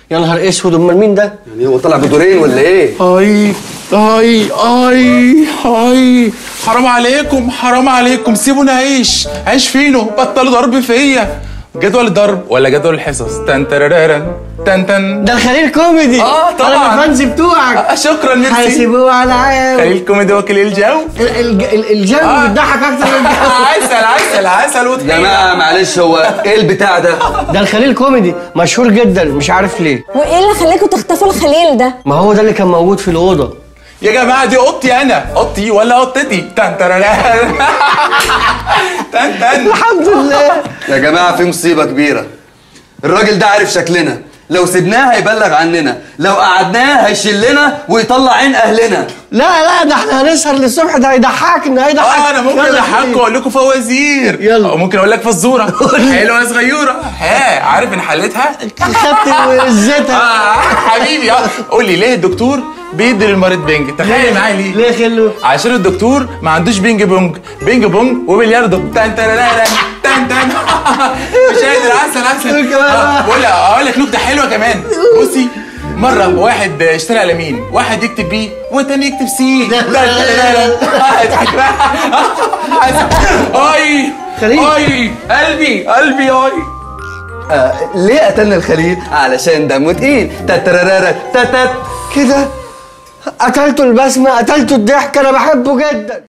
يا نهار اسود امال مين ده يعني هو طلع بدورين ولا ايه اي اي اي اي حرام عليكم حرام عليكم سيبوني اعيش عيش فينه بطلوا ضرب فيا جدول الضرب ولا جدول الحصص تن ترارارن تن تن ده الخليل كوميدي آه، طبعاً. انا الفانز بتوعك آه، شكرا ميرسي حاسبوه على عام خليل كوميدي وكيل الجو ال- ال- ال- الجو آه. بيضحك اكتر من الجو عسل عسل عسل يا وطحينة جماعه معلش هو ايه البتاع ده ده الخليل كوميدي مشهور جدا مش عارف ليه وايه اللي خلاكوا تخطفوا الخليل ده ما هو ده اللي كان موجود في الاوضه يا جماعه دي اوضتي انا اوضتي ولا اوضتي تن ترارارن تن تن الحمد لله يا جماعه في مصيبه كبيره الراجل ده عارف شكلنا لو سيبناه هيبلغ عننا لو قعدناه هيشلنا ويطلع عين اهلنا لا لا ده احنا هنسهر للصبح ده هيضحكنا هيضحك اه انا ممكن يلا اضحككم واقول لكم فوازير يلا. او ممكن اقول لك فزوره حلوه يا صغيره ها عارف ان حلتها خدت وزتها اه حبيبي اه قول لي ليه الدكتور بيدي للمريض بنج تخيل معايا ليه ليه خلو عشان الدكتور ما عندوش بينج بونج بينج بونج وبلياردو تن تن تن تن مش قادر عسل عسل قول كمان آه، بقى. بقول اقول لك نكته حلوه كمان بصي مرة واحد اشترى على مين؟ واحد يكتب بي والتاني يكتب سي لا لا لا لا آه، اضحك بقى اي خليل. اي قلبي قلبي اي آه ليه قتلنا الخليل علشان دمه تقيل تترارارا تتت كده قتلته البسمه قتلته الضحك انا بحبه جدا